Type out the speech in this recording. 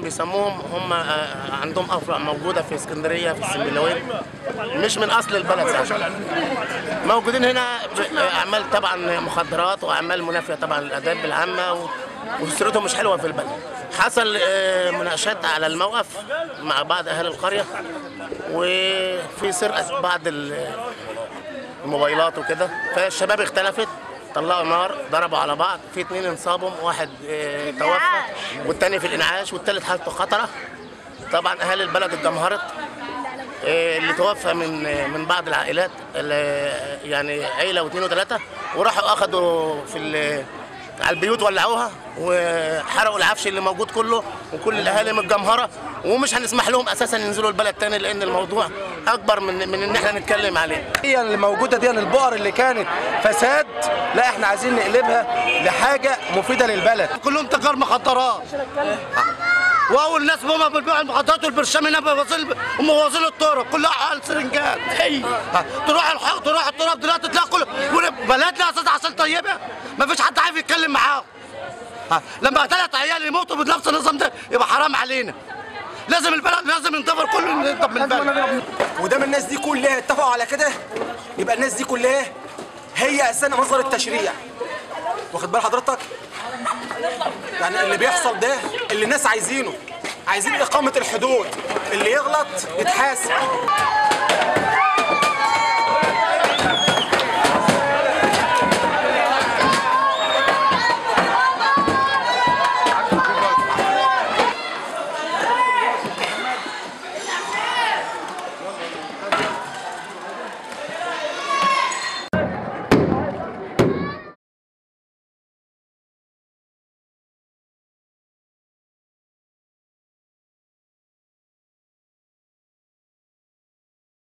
بيسموهم هم آه، عندهم افرع موجوده في اسكندريه في السنبلاوين مش من اصل البلد ذات موجودين هنا ب- اعمال طبعا مخدرات واعمال منافيه طبعا للاداب العامه و- وسيرتهم مش حلوه في البلد حصل آه، مناقشات على الموقف مع بعض اهالي القريه وفي سرقه بعض ال- الموبايلات وكده فالشباب اختلفت طلعوا نار ضربوا على بعض في اتنين انصابوا واحد آه، توفى والتاني في الانعاش والتالت حالته خطره طبعا اهالي البلد اتجمهرت آه، اللي توفى من آه، من بعض العائلات اللي- يعني عيله واثنين وثلاثه وراحوا اخذوا في ال- على البيوت ولعوها وحرقوا العفش اللي موجود كله وكل الاهالي متجمهره ومش هنسمح لهم اساسا ينزلوا البلد تاني لان الموضوع اكبر من من ان احنا نتكلم عليه هي اللي موجوده دي البؤر اللي كانت فساد لا احنا عايزين نقلبها لحاجه مفيده للبلد كلهم تجار مخدرات واول ناس هما بيبيعوا المخدرات والبرشام هنا بوازيل وموازيل الطرق كلها على سرنجات ها، تروح الحق تروح التراب دلوقتي تلاقي كل ول- بلدنا اساس عشان طيبه ما فيش حد عارف يتكلم معاهم ها، لما ثلاث عيال يموتوا بنفس النظام ده يبقى حرام علينا لازم البلد لازم ينضفر كله ينضف من البلد ودام الناس دي كلها اتفقوا على كده يبقى الناس دي كلها هي اساسا مصدر التشريع واخد بال حضرتك يعني اللي بيحصل ده اللي الناس عايزينه عايزين اقامه الحدود اللي يغلط يتحاسب